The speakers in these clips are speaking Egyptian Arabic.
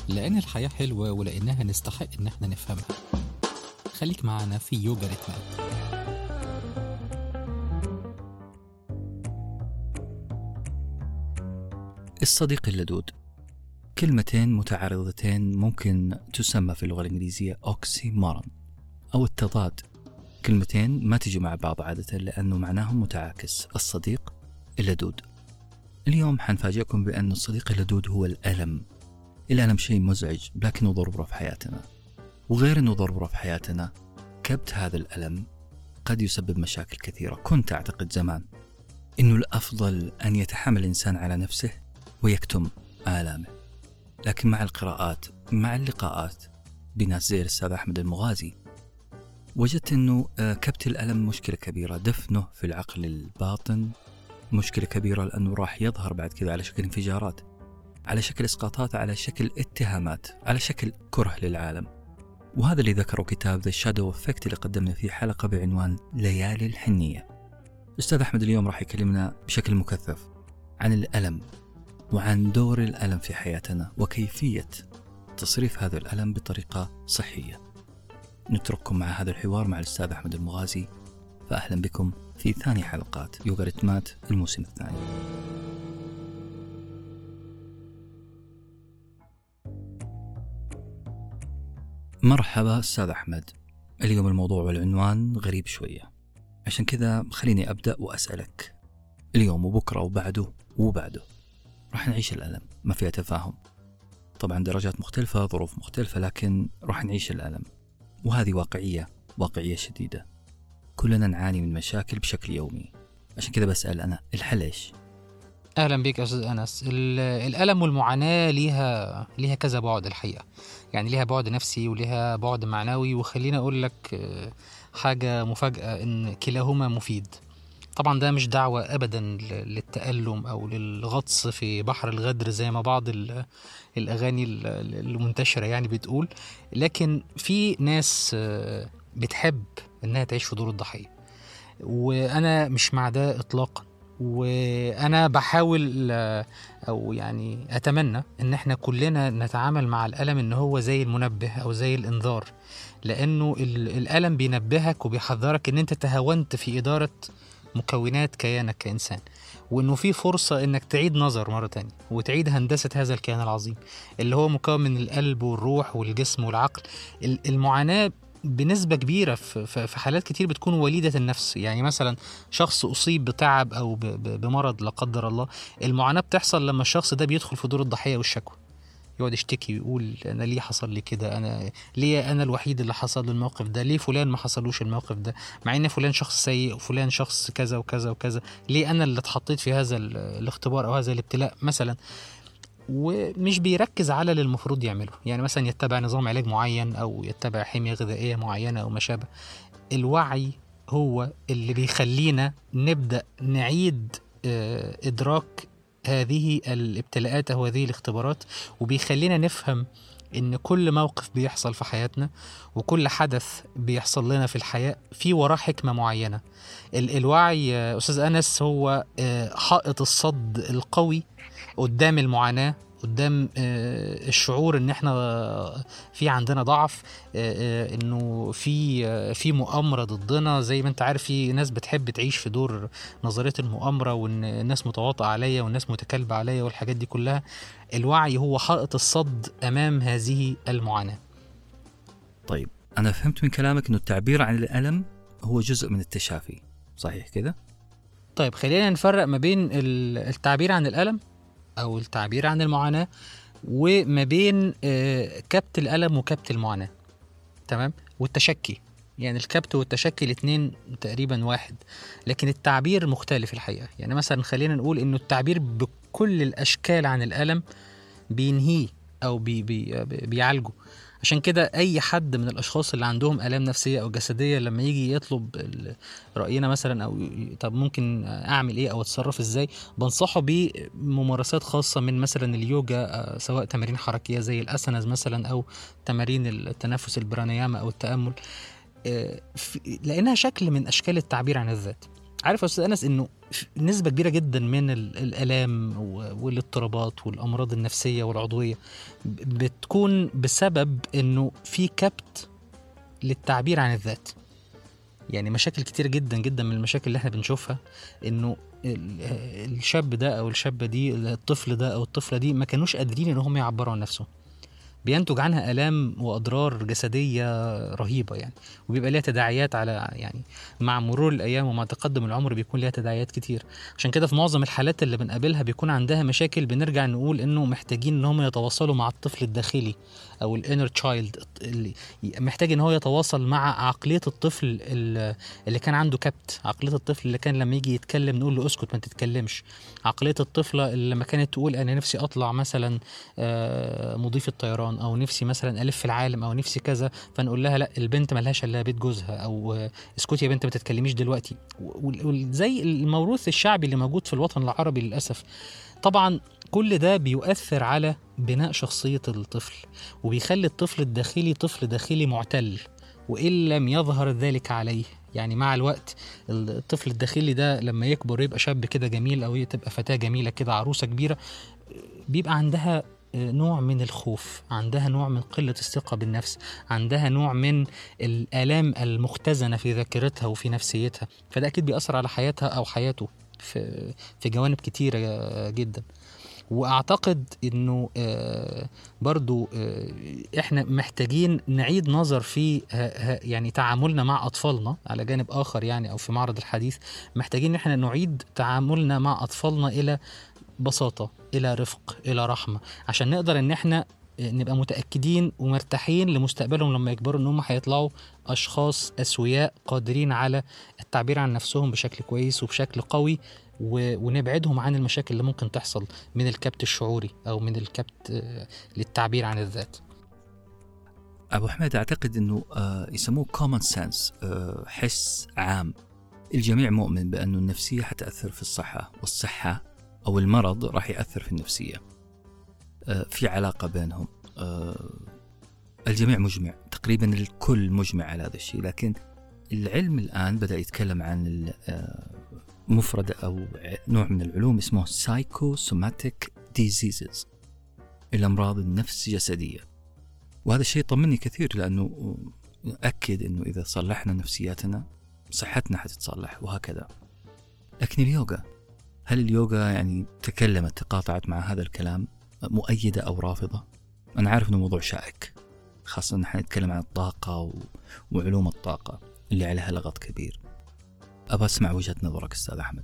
لأن الحياة حلوة ولأنها نستحق إن احنا نفهمها خليك معنا في يوجا ريتمات الصديق اللدود كلمتين متعارضتين ممكن تسمى في اللغة الإنجليزية أوكسي مارن أو التضاد كلمتين ما تجي مع بعض عادة لأنه معناهم متعاكس الصديق اللدود اليوم حنفاجئكم بأن الصديق اللدود هو الألم الألم شيء مزعج لكنه ضرورة في حياتنا وغير أنه ضرورة في حياتنا كبت هذا الألم قد يسبب مشاكل كثيرة كنت أعتقد زمان أنه الأفضل أن يتحمل الإنسان على نفسه ويكتم آلامه لكن مع القراءات مع اللقاءات بناس زي الأستاذ أحمد المغازي وجدت أنه آه، كبت الألم مشكلة كبيرة دفنه في العقل الباطن مشكلة كبيرة لأنه راح يظهر بعد كذا على شكل انفجارات على شكل إسقاطات على شكل اتهامات على شكل كره للعالم وهذا اللي ذكره كتاب ذا شادو افكت اللي قدمنا فيه حلقة بعنوان ليالي الحنية أستاذ أحمد اليوم راح يكلمنا بشكل مكثف عن الألم وعن دور الألم في حياتنا وكيفية تصريف هذا الألم بطريقة صحية نترككم مع هذا الحوار مع الأستاذ أحمد المغازي فأهلا بكم في ثاني حلقات يوغا ريتمات الموسم الثاني مرحبا أستاذ أحمد اليوم الموضوع والعنوان غريب شوية عشان كذا خليني أبدأ وأسألك اليوم وبكرة وبعده وبعده راح نعيش الألم ما فيها تفاهم طبعا درجات مختلفة ظروف مختلفة لكن راح نعيش الألم وهذه واقعية واقعية شديدة كلنا نعاني من مشاكل بشكل يومي عشان كذا بسأل أنا الحل إيش؟ اهلا بك يا استاذ انس ال- الالم والمعاناه ليها ليها كذا بعد الحقيقه يعني ليها بعد نفسي وليها بعد معنوي وخليني اقول لك آه، حاجه مفاجاه ان كلاهما مفيد طبعا ده مش دعوة أبدا ل- للتألم أو للغطس في بحر الغدر زي ما بعض ال- الأغاني ال- المنتشرة يعني بتقول لكن في ناس آه، بتحب إنها تعيش في دور الضحية وأنا مش مع ده إطلاقا وانا بحاول آه، او يعني اتمنى ان احنا كلنا نتعامل مع الالم ان هو زي المنبه او زي الانذار لانه ال- الالم بينبهك وبيحذرك ان انت تهاونت في اداره مكونات كيانك كانسان وانه في فرصه انك تعيد نظر مره تانية وتعيد هندسه هذا الكيان العظيم اللي هو مكون من القلب والروح والجسم والعقل ال- المعاناه بنسبه كبيره في في- في حالات كتير بتكون وليده النفس يعني مثلا شخص اصيب بتعب او ب- ب- بمرض لا قدر الله المعاناه بتحصل لما الشخص ده بيدخل في دور الضحيه والشكوى يقعد يشتكي ويقول انا ليه حصل لي كده انا ليه انا الوحيد اللي حصل له الموقف ده ليه فلان ما حصلوش الموقف ده مع ان فلان شخص سيء وفلان شخص كذا وكذا وكذا ليه انا اللي اتحطيت في هذا ال- الاختبار او هذا الابتلاء مثلا ومش بيركز على اللي المفروض يعمله يعني مثلا يتبع نظام علاج معين او يتبع حمية غذائية معينة او ما شابه الوعي هو اللي بيخلينا نبدأ نعيد آه، إدراك هذه الابتلاءات أو هذه الاختبارات وبيخلينا نفهم إن كل موقف بيحصل في حياتنا وكل حدث بيحصل لنا في الحياة في وراه حكمة معينة ال- الوعي يا أستاذ أنس هو آه، حائط الصد القوي قدام المعاناة قدام آه، الشعور ان احنا في عندنا ضعف آه، آه، انه في آه، في مؤامره ضدنا زي ما انت عارف في ناس بتحب تعيش في دور نظريه المؤامره وان الناس متواطئه عليا والناس متكالبه عليا والحاجات دي كلها الوعي هو حائط الصد امام هذه المعاناه طيب أنا فهمت من كلامك أنه التعبير عن الألم هو جزء من التشافي صحيح كذا؟ طيب خلينا نفرق ما بين ال- التعبير عن الالم او التعبير عن المعاناه وما بين آه، كبت الالم وكبت المعاناه تمام والتشكي يعني الكبت والتشكي الاثنين تقريبا واحد لكن التعبير مختلف الحقيقه يعني مثلا خلينا نقول انه التعبير بكل الاشكال عن الالم بينهيه او بي بي بيعالجه عشان كده اي حد من الاشخاص اللي عندهم الام نفسيه او جسديه لما يجي يطلب ال- راينا مثلا او ي- طب ممكن اعمل ايه او اتصرف ازاي بنصحه بممارسات خاصه من مثلا اليوجا آه، سواء تمارين حركيه زي الاسنز مثلا او تمارين التنفس البرانياما او التامل آه، في- لانها شكل من اشكال التعبير عن الذات عارف يا استاذ انس انه نسبه كبيره جدا من ال- الالام و- والاضطرابات والامراض النفسيه والعضويه ب- بتكون بسبب انه في كبت للتعبير عن الذات يعني مشاكل كتير جدا جدا من المشاكل اللي احنا بنشوفها انه ال- الشاب ده او الشابه دي الطفل ده او الطفله دي ما كانوش قادرين ان هم يعبروا عن نفسهم بينتج عنها الام واضرار جسديه رهيبه يعني وبيبقى ليها تداعيات على يعني مع مرور الايام ومع تقدم العمر بيكون ليها تداعيات كتير عشان كده في معظم الحالات اللي بنقابلها بيكون عندها مشاكل بنرجع نقول انه محتاجين ان هم يتواصلوا مع الطفل الداخلي او الانر تشايلد اللي محتاج ان هو يتواصل مع عقليه الطفل ال- اللي كان عنده كبت عقليه الطفل اللي كان لما يجي يتكلم نقول له اسكت ما تتكلمش عقليه الطفله اللي لما كانت تقول انا نفسي اطلع مثلا آه، مضيف الطيران او نفسي مثلا الف في العالم او نفسي كذا فنقول لها لا البنت ملهاش الا بيت جوزها او آه، اسكتي يا بنت ما تتكلميش دلوقتي وال- وال- زي الموروث الشعبي اللي موجود في الوطن العربي للاسف طبعا كل ده بيؤثر على بناء شخصيه الطفل وبيخلي الطفل الداخلي طفل داخلي معتل وان لم يظهر ذلك عليه يعني مع الوقت الطفل الداخلي ده لما يكبر يبقى شاب كده جميل او تبقى فتاه جميله كده عروسه كبيره بيبقى عندها نوع من الخوف عندها نوع من قلة الثقة بالنفس عندها نوع من الآلام المختزنة في ذاكرتها وفي نفسيتها فده أكيد بيأثر على حياتها أو حياته في, في جوانب كتيرة جدا واعتقد انه آه، برضو آه، احنا محتاجين نعيد نظر في ه- ه- يعني تعاملنا مع اطفالنا على جانب اخر يعني او في معرض الحديث محتاجين ان احنا نعيد تعاملنا مع اطفالنا الى بساطه الى رفق الى رحمه عشان نقدر ان احنا نبقى متاكدين ومرتاحين لمستقبلهم لما يكبروا ان هم هيطلعوا اشخاص اسوياء قادرين على التعبير عن نفسهم بشكل كويس وبشكل قوي و- ونبعدهم عن المشاكل اللي ممكن تحصل من الكبت الشعوري او من الكبت آه، للتعبير عن الذات ابو حميد اعتقد انه آه، يسموه كومن سنس حس عام الجميع مؤمن بانه النفسيه حتاثر في الصحه والصحه او المرض راح ياثر في النفسيه آه، في علاقه بينهم آه، الجميع مجمع تقريبا الكل مجمع على هذا الشيء لكن العلم الان بدا يتكلم عن ال- آه، مفرد او ع- نوع من العلوم اسمه سايكوسوماتيك ديزيزز الامراض النفس جسديه وهذا الشيء طمني كثير لانه اكد انه اذا صلحنا نفسياتنا صحتنا حتتصلح وهكذا لكن اليوغا هل اليوغا يعني تكلمت تقاطعت مع هذا الكلام مؤيدة أو رافضة أنا عارف أنه موضوع شائك خاصة أن احنا نتكلم عن الطاقة و... وعلوم الطاقة اللي عليها لغط كبير أبى أسمع وجهة نظرك أستاذ أحمد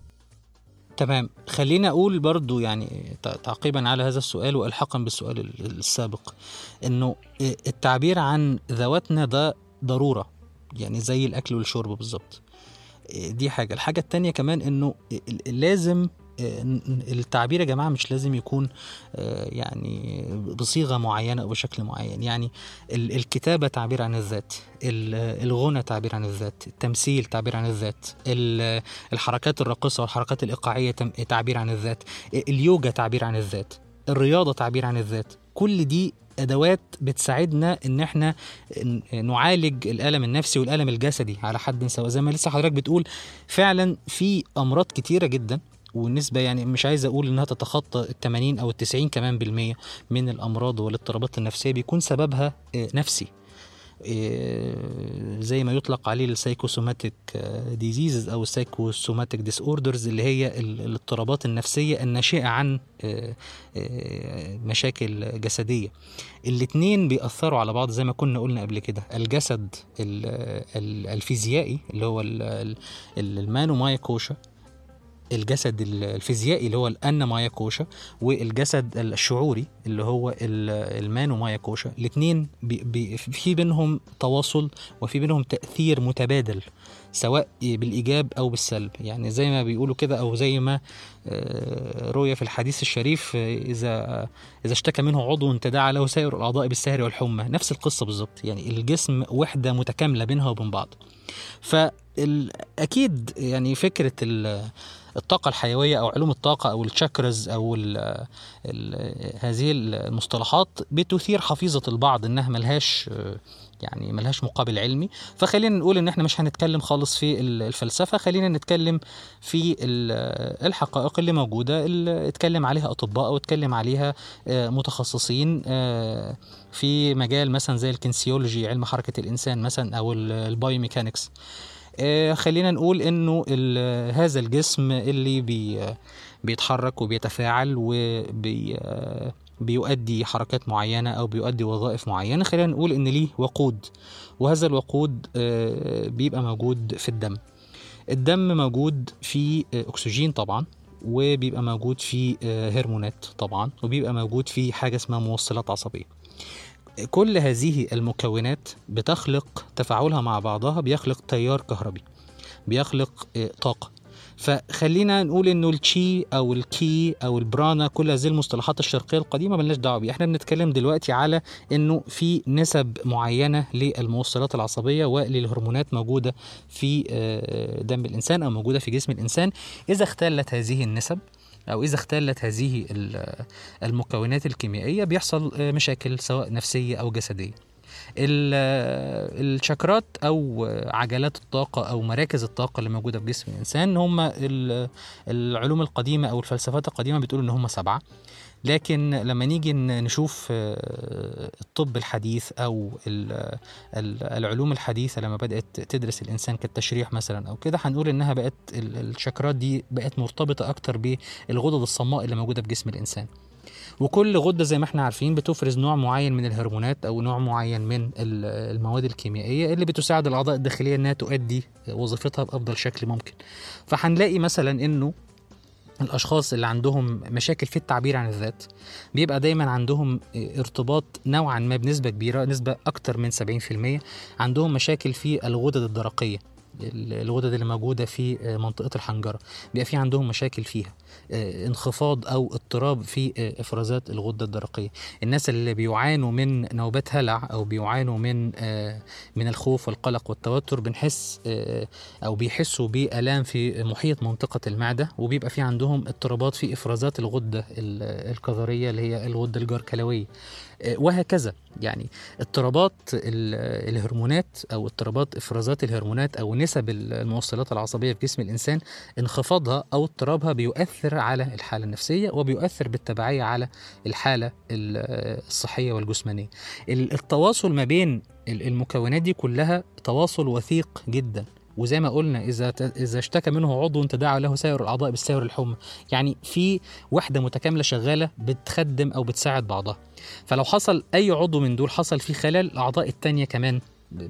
تمام خلينا اقول برضو يعني ت- تعقيبا على هذا السؤال والحاقا بالسؤال ال- السابق انه التعبير عن ذواتنا ده ضروره يعني زي الاكل والشرب بالظبط دي حاجه الحاجه التانية كمان انه لازم التعبير يا جماعه مش لازم يكون آه، يعني بصيغه معينه او بشكل معين يعني ال- الكتابه تعبير عن الذات ال- الغنى تعبير عن الذات التمثيل تعبير عن الذات ال- الحركات الراقصه والحركات الايقاعيه تم- تعبير عن الذات اليوجا تعبير عن الذات الرياضه تعبير عن الذات كل دي ادوات بتساعدنا ان احنا ن- نعالج الالم النفسي والالم الجسدي على حد سواء زي ما لسه حضرتك بتقول فعلا في امراض كتيره جدا والنسبة يعني مش عايز أقول إنها تتخطى ال 80 أو ال 90 كمان بالمية من الأمراض والاضطرابات النفسية بيكون سببها آه، نفسي آه، زي ما يطلق عليه السايكوسوماتيك ديزيزز او السايكوسوماتيك ديس اوردرز اللي هي ال- الاضطرابات النفسيه الناشئه عن آه، آه، مشاكل جسديه الاتنين بيأثروا على بعض زي ما كنا قلنا قبل كده الجسد ال- ال- الفيزيائي اللي هو ال- ال- المانو مايا كوشا الجسد ال- الفيزيائي اللي هو الأنا مايا كوشا والجسد الشعوري اللي هو ال- المانو مايا كوشا الاثنين بي بي في بينهم تواصل وفي بينهم تأثير متبادل سواء بالإيجاب أو بالسلب يعني زي ما بيقولوا كده أو زي ما آه، روي في الحديث الشريف آه، إذا إذا اشتكى منه عضو تداعى له سائر الأعضاء بالسهر والحمى نفس القصة بالظبط يعني الجسم وحدة متكاملة بينها وبين بعض فأكيد يعني فكرة ال- الطاقة الحيوية أو علوم الطاقة أو الشاكرز أو ال ال هذه المصطلحات بتثير حفيظة البعض إنها ملهاش يعني ملهاش مقابل علمي فخلينا نقول ان احنا مش هنتكلم خالص في الفلسفه خلينا نتكلم في الحقائق اللي موجوده اللي اتكلم عليها اطباء او اتكلم عليها متخصصين في مجال مثلا زي الكنسيولوجي علم حركه الانسان مثلا او البايوميكانكس خلينا نقول انه هذا الجسم اللي بي بيتحرك وبيتفاعل وبي بيؤدي حركات معينة أو بيؤدي وظائف معينة خلينا نقول إن ليه وقود وهذا الوقود بيبقى موجود في الدم الدم موجود فيه أكسجين طبعا وبيبقى موجود فيه هرمونات طبعا وبيبقى موجود فيه حاجة اسمها موصلات عصبية كل هذه المكونات بتخلق تفاعلها مع بعضها بيخلق تيار كهربي بيخلق طاقة فخلينا نقول انه التشي او الكي او البرانا كل هذه المصطلحات الشرقيه القديمه ملناش دعوه بيها احنا بنتكلم دلوقتي على انه في نسب معينه للموصلات العصبيه وللهرمونات موجوده في دم الانسان او موجوده في جسم الانسان اذا اختلت هذه النسب او اذا اختلت هذه المكونات الكيميائيه بيحصل مشاكل سواء نفسيه او جسديه الشاكرات او عجلات الطاقه او مراكز الطاقه اللي موجوده في جسم الانسان هم العلوم القديمه او الفلسفات القديمه بتقول ان هم سبعه لكن لما نيجي نشوف الطب الحديث او العلوم الحديثه لما بدات تدرس الانسان كالتشريح مثلا او كده هنقول انها بقت الشاكرات دي بقت مرتبطه اكتر بالغدد الصماء اللي موجوده في جسم الانسان وكل غده زي ما احنا عارفين بتفرز نوع معين من الهرمونات او نوع معين من المواد الكيميائيه اللي بتساعد الاعضاء الداخليه انها تؤدي وظيفتها بافضل شكل ممكن فهنلاقي مثلا انه الاشخاص اللي عندهم مشاكل في التعبير عن الذات بيبقى دايما عندهم ارتباط نوعا ما بنسبه كبيره نسبه اكتر من 70% عندهم مشاكل في الغدد الدرقيه الغدد اللي موجوده في منطقه الحنجره بيبقى في عندهم مشاكل فيها انخفاض او اضطراب في افرازات الغده الدرقيه الناس اللي بيعانوا من نوبات هلع او بيعانوا من من الخوف والقلق والتوتر بنحس او بيحسوا بالام في محيط منطقه المعده وبيبقى في عندهم اضطرابات في افرازات الغده الكظريه اللي هي الغده الجركلويه وهكذا يعني اضطرابات الهرمونات او اضطرابات افرازات الهرمونات او نسب الموصلات العصبيه في جسم الانسان انخفاضها او اضطرابها بيؤثر على الحاله النفسيه وبيؤثر بالتبعيه على الحاله الصحيه والجسمانيه التواصل ما بين المكونات دي كلها تواصل وثيق جدا وزي ما قلنا اذا اذا اشتكى منه عضو تداعى له سائر الاعضاء بالسائر الحمى يعني في وحده متكامله شغاله بتخدم او بتساعد بعضها فلو حصل اي عضو من دول حصل فيه خلل الاعضاء التانية كمان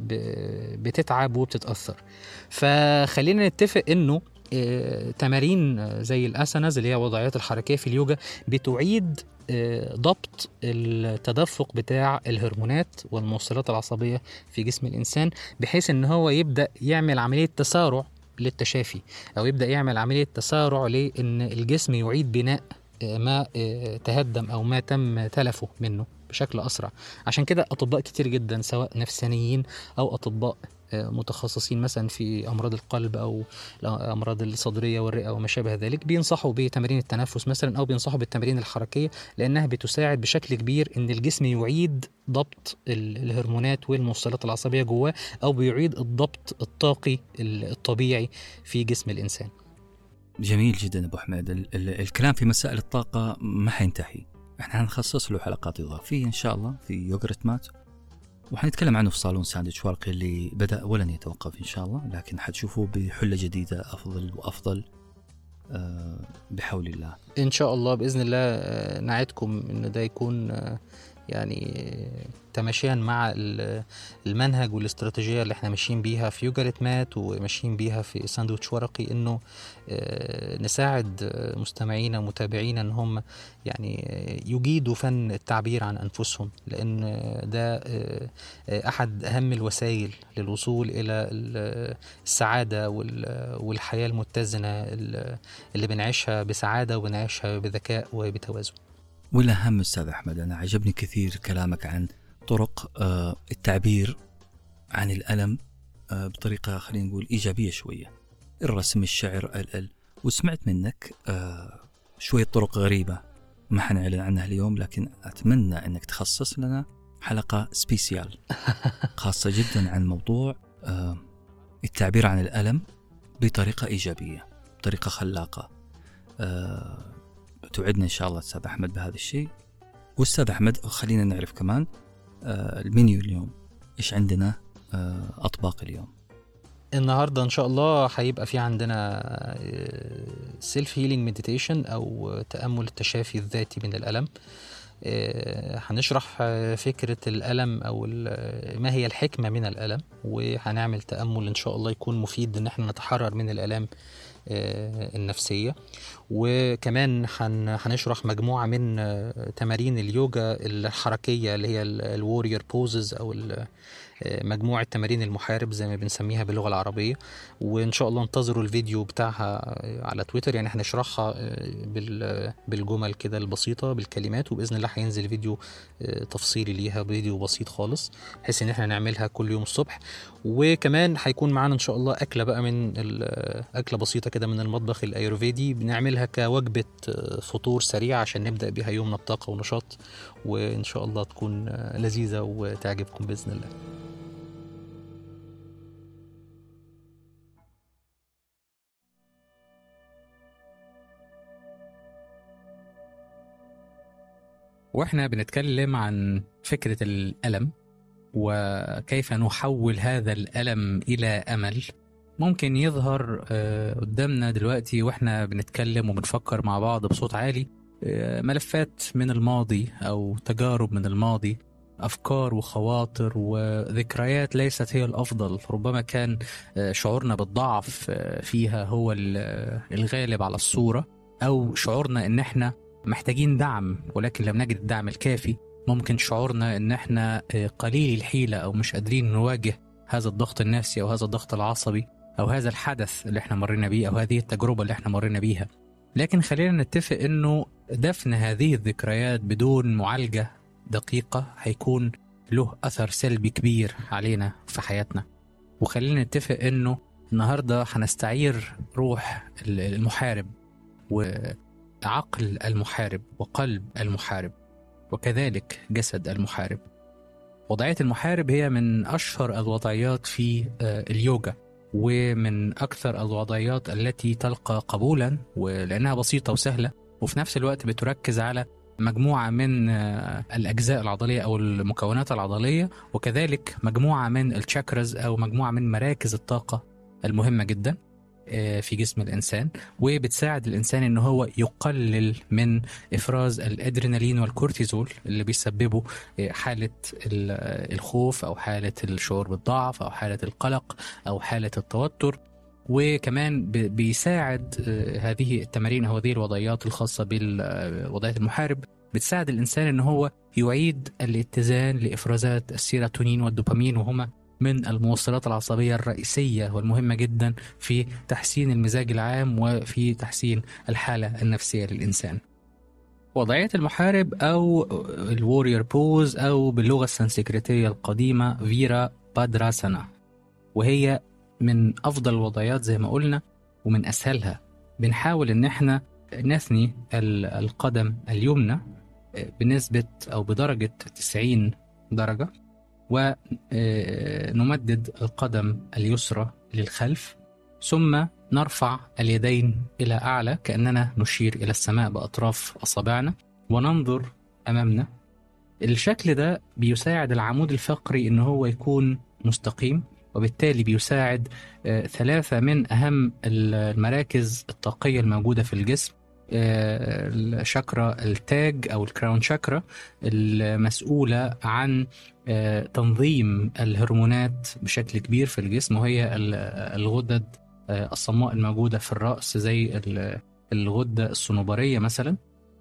بتتعب وبتتاثر فخلينا نتفق انه تمارين زي الاسنز اللي هي وضعيات الحركيه في اليوجا بتعيد ضبط التدفق بتاع الهرمونات والموصلات العصبيه في جسم الانسان بحيث ان هو يبدا يعمل عمليه تسارع للتشافي او يبدا يعمل عمليه تسارع لان الجسم يعيد بناء ما تهدم او ما تم تلفه منه بشكل اسرع عشان كده اطباء كتير جدا سواء نفسانيين او اطباء متخصصين مثلا في امراض القلب او الامراض الصدريه والرئه وما شابه ذلك بينصحوا بتمارين التنفس مثلا او بينصحوا بالتمارين الحركيه لانها بتساعد بشكل كبير ان الجسم يعيد ضبط الهرمونات والموصلات العصبيه جواه او بيعيد الضبط الطاقي الطبيعي في جسم الانسان. جميل جدا ابو حميد ال- ال- الكلام في مسائل الطاقه ما حينتهي احنا حنخصص له حلقات اضافيه ان شاء الله في يوغرت مات وحنتكلم عنه في صالون ساندويتش ورقي اللي بدا ولن يتوقف ان شاء الله لكن حتشوفوه بحله جديده افضل وافضل آه، بحول الله ان شاء الله باذن الله آه، نعدكم ان ده يكون آه، يعني تماشيا مع ال- المنهج والاستراتيجيه اللي احنا ماشيين بيها في يوجرت مات وماشيين بيها في ساندويتش ورقي انه آه، نساعد آه، مستمعينا ومتابعينا ان هم يعني آه، يجيدوا فن التعبير عن انفسهم لان آه، ده آه، آه، احد اهم الوسائل للوصول الى ال- السعاده وال- والحياه المتزنه ال- اللي بنعيشها بسعاده وبنعيشها بذكاء وبتوازن والاهم استاذ احمد انا عجبني كثير كلامك عن طرق آه، التعبير عن الالم آه، بطريقه خلينا نقول ايجابيه شويه الرسم الشعر ال- ال- وسمعت منك آه شوية طرق غريبة ما حنعلن عنها اليوم لكن أتمنى أنك تخصص لنا حلقة سبيسيال خاصة جدا عن موضوع آه التعبير عن الألم بطريقة إيجابية بطريقة خلاقة آه توعدنا إن شاء الله أستاذ أحمد بهذا الشيء واستاذ احمد خلينا نعرف كمان آه المنيو اليوم ايش عندنا آه اطباق اليوم النهارده ان شاء الله هيبقى في عندنا سيلف هيلينج مديتيشن او تامل التشافي الذاتي من الالم آه، هنشرح آه، فكرة الألم أو ال- ما هي الحكمة من الألم وهنعمل تأمل إن شاء الله يكون مفيد إن احنا نتحرر من الآلام آه، النفسية وكمان هن- هنشرح مجموعة من آه، تمارين اليوجا الحركية اللي هي الوريور بوزز أو ال- آه، مجموعة تمارين المحارب زي ما بنسميها باللغة العربية وإن شاء الله انتظروا الفيديو بتاعها آه، على تويتر يعني هنشرحها آه، بال- بالجمل كده البسيطة بالكلمات وبإذن الله هينزل فيديو آه، تفصيلي ليها فيديو بسيط خالص بحيث إن احنا نعملها كل يوم الصبح وكمان هيكون معانا إن شاء الله أكلة بقى من ال- أكلة بسيطة كده من المطبخ الأيروفيدي بنعملها كوجبة آه، فطور سريع عشان نبدأ بيها يومنا بطاقة ونشاط وإن شاء الله تكون آه، لذيذة وتعجبكم بإذن الله واحنا بنتكلم عن فكرة الألم وكيف نحول هذا الألم إلى أمل ممكن يظهر آه، قدامنا دلوقتي واحنا بنتكلم وبنفكر مع بعض بصوت عالي آه، ملفات من الماضي أو تجارب من الماضي أفكار وخواطر وذكريات ليست هي الأفضل ربما كان آه، شعورنا بالضعف آه، فيها هو ال- آه، الغالب على الصورة أو شعورنا إن إحنا محتاجين دعم ولكن لم نجد الدعم الكافي ممكن شعورنا ان احنا آه، قليل الحيلة او مش قادرين نواجه هذا الضغط النفسي او هذا الضغط العصبي او هذا الحدث اللي احنا مرينا بيه او هذه التجربة اللي احنا مرينا بيها لكن خلينا نتفق انه دفن هذه الذكريات بدون معالجة دقيقة هيكون له اثر سلبي كبير علينا في حياتنا وخلينا نتفق انه النهارده هنستعير روح المحارب وعقل المحارب وقلب المحارب وكذلك جسد المحارب وضعية المحارب هي من أشهر الوضعيات في آه، اليوجا ومن أكثر الوضعيات التي تلقى قبولا ولأنها بسيطة وسهلة وفي نفس الوقت بتركز على مجموعة من آه، الأجزاء العضلية أو المكونات العضلية وكذلك مجموعة من الشاكراز أو مجموعة من مراكز الطاقة المهمة جدا آه، في جسم الإنسان وبتساعد الإنسان إن هو يقلل من افراز الادرينالين والكورتيزول اللي بيسببوا حاله ال- الخوف او حاله الشعور بالضعف او حاله القلق او حاله التوتر وكمان ب- بيساعد آه، هذه التمارين او هذه الوضعيات الخاصه بوضعيه المحارب بتساعد الانسان ان هو يعيد الاتزان لافرازات السيروتونين والدوبامين وهما من الموصلات العصبيه الرئيسيه والمهمه جدا في تحسين المزاج العام وفي تحسين الحاله النفسيه للانسان. وضعية المحارب أو الوريور بوز أو باللغة السنسكريتية القديمة فيرا بادراسانا وهي من أفضل الوضعيات زي ما قلنا ومن أسهلها بنحاول إن إحنا نثني ال- القدم اليمنى بنسبة أو بدرجة 90 درجة ونمدد القدم اليسرى للخلف ثم نرفع اليدين إلى أعلى كأننا نشير إلى السماء بأطراف أصابعنا وننظر أمامنا الشكل ده بيساعد العمود الفقري إن هو يكون مستقيم وبالتالي بيساعد آه، ثلاثة من أهم المراكز الطاقية الموجودة في الجسم آه، الشاكرا التاج أو الكراون شاكرا المسؤولة عن آه، تنظيم الهرمونات بشكل كبير في الجسم وهي ال- الغدد آه، الصماء الموجودة في الرأس زي ال- الغدة الصنوبرية مثلا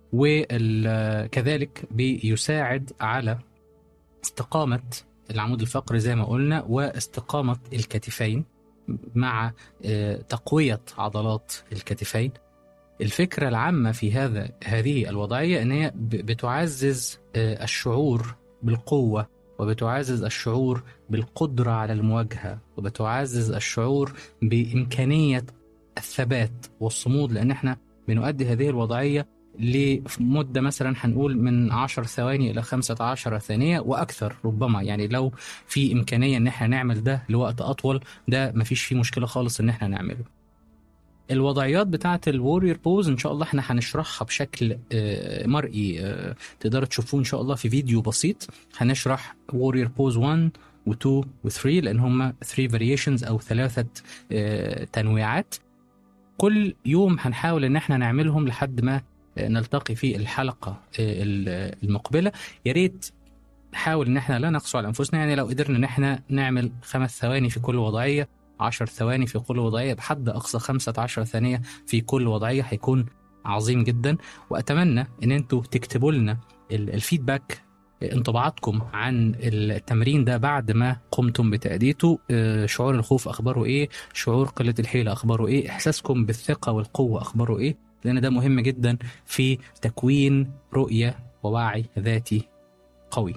وكذلك بيساعد على استقامة العمود الفقري زي ما قلنا واستقامة الكتفين مع آه، تقوية عضلات الكتفين الفكرة العامة في هذا هذه الوضعية أن هي ب- بتعزز آه، الشعور بالقوة وبتعزز الشعور بالقدرة على المواجهة وبتعزز الشعور بإمكانية الثبات والصمود لان احنا بنؤدي هذه الوضعيه لمده مثلا هنقول من 10 ثواني الى 15 ثانيه واكثر ربما يعني لو في امكانيه ان احنا نعمل ده لوقت اطول ده مفيش فيه مشكله خالص ان احنا نعمله الوضعيات بتاعه الورير بوز ان شاء الله احنا هنشرحها بشكل آه، مرئي آه، تقدروا تشوفوه ان شاء الله في فيديو بسيط هنشرح وورير بوز 1 و2 و3 لان هم 3 فاريشنز او ثلاثه آه، تنويعات كل يوم هنحاول ان احنا نعملهم لحد ما آه، نلتقي في الحلقه آه، ال- المقبله يا ريت نحاول ان احنا لا نقسو على انفسنا يعني لو قدرنا ان احنا نعمل خمس ثواني في كل وضعيه 10 ثواني في كل وضعيه بحد اقصى 15 ثانيه في كل وضعيه هيكون عظيم جدا واتمنى ان انتوا تكتبوا لنا ال- الفيدباك انطباعاتكم عن التمرين ده بعد ما قمتم بتأديته آه، شعور الخوف أخباره إيه شعور قلة الحيلة أخباره إيه إحساسكم بالثقة والقوة أخباره إيه لأن ده مهم جدا في تكوين رؤية ووعي ذاتي قوي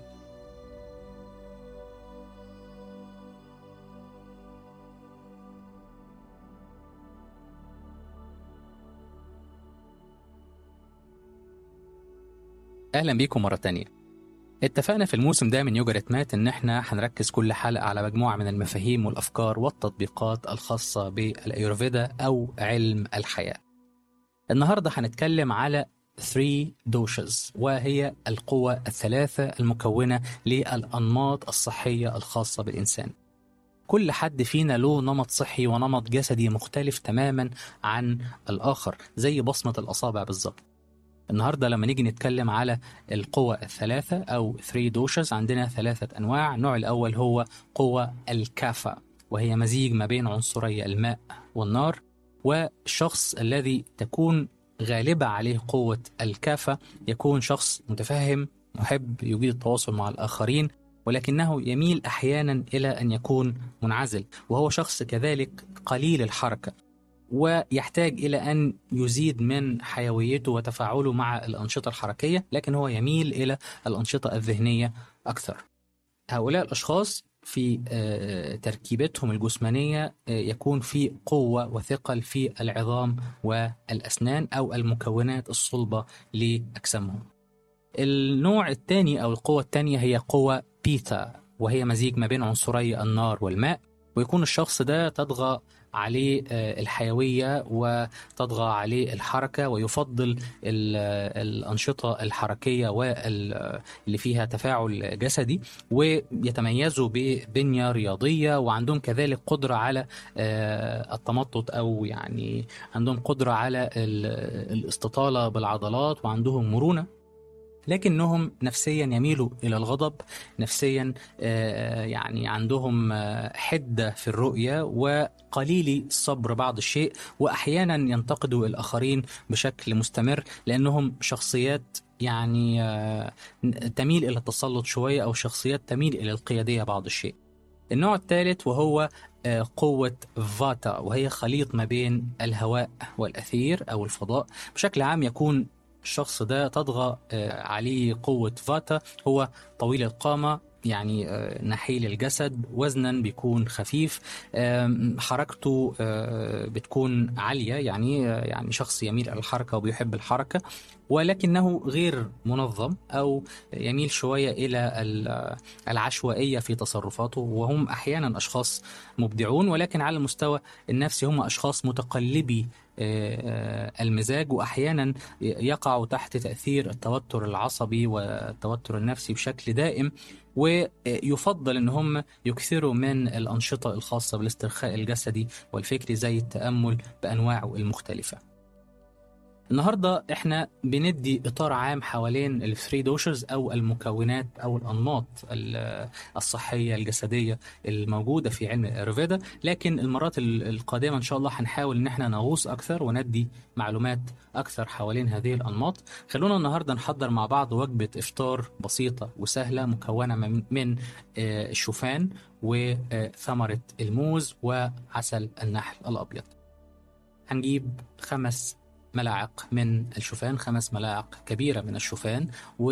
أهلا بيكم مرة تانية اتفقنا في الموسم ده من يوجا ريتمات ان احنا هنركز كل حلقة على مجموعة من المفاهيم والافكار والتطبيقات الخاصة بالايورفيدا او علم الحياة. النهاردة هنتكلم على 3 دوشز وهي القوى الثلاثة المكونة للأنماط الصحية الخاصة بالإنسان. كل حد فينا له نمط صحي ونمط جسدي مختلف تماما عن الآخر زي بصمة الأصابع بالظبط. النهارده لما نيجي نتكلم على القوى الثلاثة أو 3 دوشز عندنا ثلاثة أنواع، النوع الأول هو قوة الكافة وهي مزيج ما بين عنصري الماء والنار والشخص الذي تكون غالبة عليه قوة الكافة يكون شخص متفهم محب يجيد التواصل مع الآخرين ولكنه يميل أحيانا إلى أن يكون منعزل وهو شخص كذلك قليل الحركة ويحتاج إلى أن يزيد من حيويته وتفاعله مع الأنشطة الحركية لكن هو يميل إلى الأنشطة الذهنية أكثر هؤلاء الأشخاص في آه، تركيبتهم الجسمانية آه، يكون في قوة وثقل في العظام والأسنان أو المكونات الصلبة لأجسامهم النوع الثاني أو القوة الثانية هي قوة بيتا وهي مزيج ما بين عنصري النار والماء ويكون الشخص ده تطغى عليه آه، الحيوية وتطغى عليه الحركة ويفضل ال- الأنشطة الحركية واللي فيها تفاعل جسدي ويتميزوا ببنية رياضية وعندهم كذلك قدرة على آه، التمطط أو يعني عندهم قدرة على ال- الاستطالة بالعضلات وعندهم مرونة لكنهم نفسيا يميلوا الى الغضب نفسيا آه، يعني عندهم آه، حده في الرؤيه وقليل الصبر بعض الشيء واحيانا ينتقدوا الاخرين بشكل مستمر لانهم شخصيات يعني آه، تميل الى التسلط شويه او شخصيات تميل الى القياديه بعض الشيء. النوع الثالث وهو آه، قوة فاتا وهي خليط ما بين الهواء والأثير أو الفضاء بشكل عام يكون الشخص ده تطغى آه، عليه قوة فاتا هو طويل القامة يعني آه، نحيل الجسد وزنا بيكون خفيف آم، حركته آه، بتكون عالية يعني آه، يعني شخص يميل إلى الحركة وبيحب الحركة ولكنه غير منظم أو يميل شوية إلى ال- العشوائية في تصرفاته وهم أحيانا أشخاص مبدعون ولكن على المستوى النفسي هم أشخاص متقلبي آه، آه، المزاج وأحيانا يقعوا تحت تأثير التوتر العصبي والتوتر النفسي بشكل دائم ويفضل ان هم يكثروا من الانشطه الخاصه بالاسترخاء الجسدي والفكري زي التامل بانواعه المختلفه. النهارده احنا بندي اطار عام حوالين الثري دوشرز او المكونات او الانماط ال- الصحيه الجسديه الموجوده في علم الايرفيدا لكن المرات ال- القادمه ان شاء الله هنحاول ان احنا نغوص اكثر وندي معلومات اكثر حوالين هذه الانماط خلونا النهارده نحضر مع بعض وجبه افطار بسيطه وسهله مكونه من من آه، الشوفان وثمره الموز وعسل النحل الابيض هنجيب خمس ملاعق من الشوفان خمس ملاعق كبيرة من الشوفان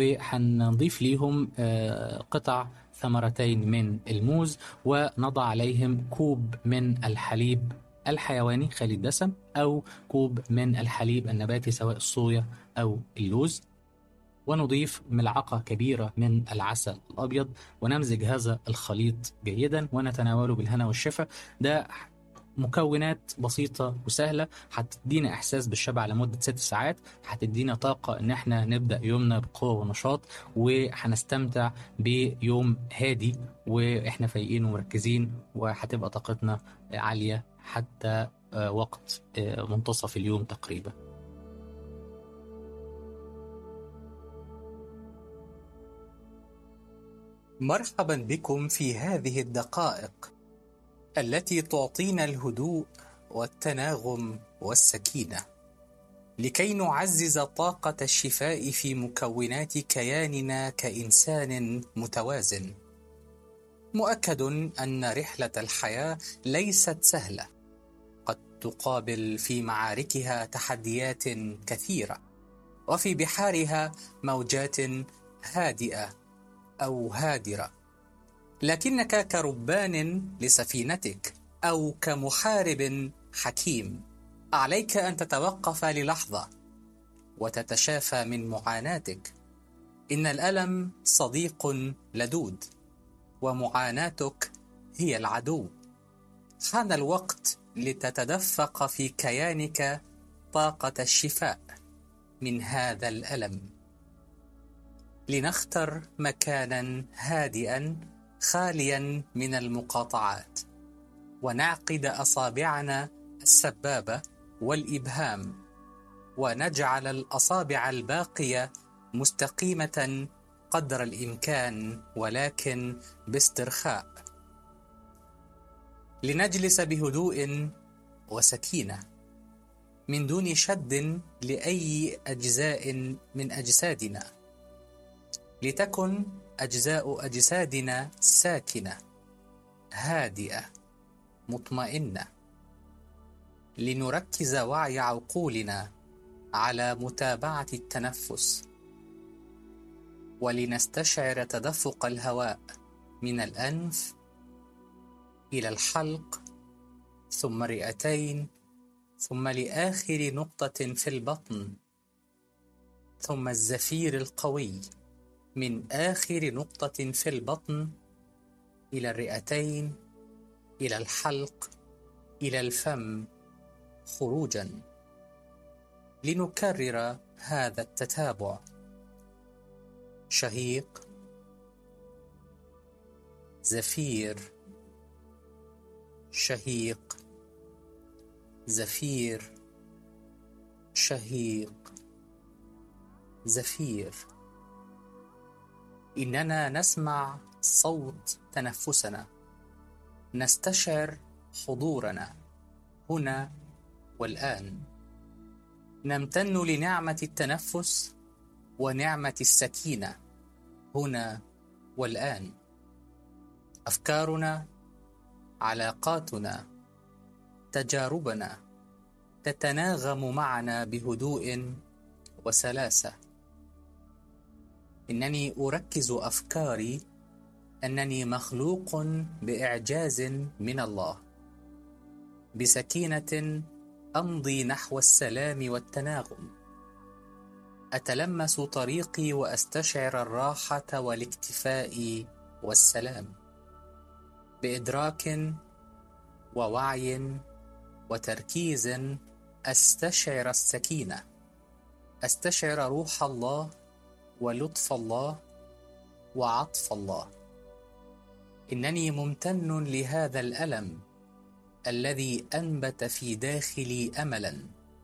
وهنضيف ليهم آه، قطع ثمرتين من الموز ونضع عليهم كوب من الحليب الحيواني خالي الدسم أو كوب من الحليب النباتي سواء الصويا أو اللوز ونضيف ملعقة كبيرة من العسل الأبيض ونمزج هذا الخليط جيدا ونتناوله بالهنا والشفا ده مكونات بسيطة وسهلة هتدينا إحساس بالشبع لمدة ست ساعات هتدينا طاقة إن إحنا نبدأ يومنا بقوة ونشاط وهنستمتع بيوم هادي وإحنا فايقين ومركزين وهتبقى طاقتنا عالية حتى آه، وقت آه، منتصف اليوم تقريبا مرحبا بكم في هذه الدقائق التي تعطينا الهدوء والتناغم والسكينه لكي نعزز طاقه الشفاء في مكونات كياننا كانسان متوازن مؤكد ان رحله الحياه ليست سهله قد تقابل في معاركها تحديات كثيره وفي بحارها موجات هادئه او هادره لكنك كربان لسفينتك او كمحارب حكيم عليك ان تتوقف للحظه وتتشافى من معاناتك ان الالم صديق لدود ومعاناتك هي العدو حان الوقت لتتدفق في كيانك طاقه الشفاء من هذا الالم لنختر مكانا هادئا خاليا من المقاطعات ونعقد اصابعنا السبابه والابهام ونجعل الاصابع الباقيه مستقيمه قدر الامكان ولكن باسترخاء لنجلس بهدوء وسكينه من دون شد لاي اجزاء من اجسادنا لتكن اجزاء اجسادنا ساكنه هادئه مطمئنه لنركز وعي عقولنا على متابعه التنفس ولنستشعر تدفق الهواء من الانف الى الحلق ثم الرئتين ثم لاخر نقطه في البطن ثم الزفير القوي من آخر نقطة في البطن إلى الرئتين إلى الحلق إلى الفم خروجا لنكرر هذا التتابع شهيق زفير شهيق زفير شهيق زفير اننا نسمع صوت تنفسنا نستشعر حضورنا هنا والان نمتن لنعمه التنفس ونعمه السكينه هنا والان افكارنا علاقاتنا تجاربنا تتناغم معنا بهدوء وسلاسه انني اركز افكاري انني مخلوق باعجاز من الله بسكينه امضي نحو السلام والتناغم اتلمس طريقي واستشعر الراحه والاكتفاء والسلام بادراك ووعي وتركيز استشعر السكينه استشعر روح الله ولطف الله وعطف الله انني ممتن لهذا الالم الذي انبت في داخلي املا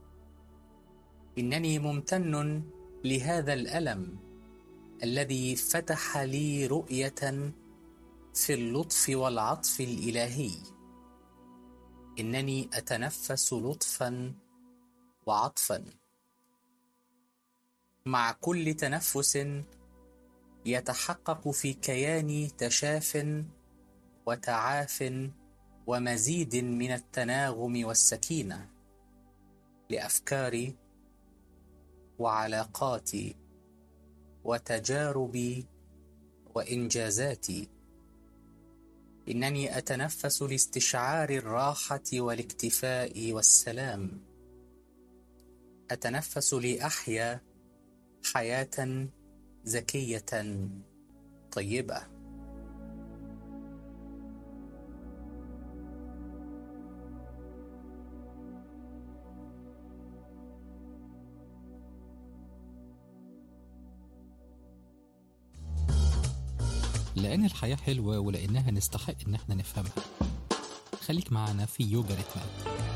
انني ممتن لهذا الالم الذي فتح لي رؤيه في اللطف والعطف الالهي انني اتنفس لطفا وعطفا مع كل تنفس يتحقق في كياني تشاف وتعاف ومزيد من التناغم والسكينه لافكاري وعلاقاتي وتجاربي وانجازاتي إنني أتنفس لاستشعار الراحة والاكتفاء والسلام أتنفس لأحيا حياة زكية طيبة لأن الحياة حلوة ولأنها نستحق إن احنا نفهمها خليك معنا في يوجا ريتمات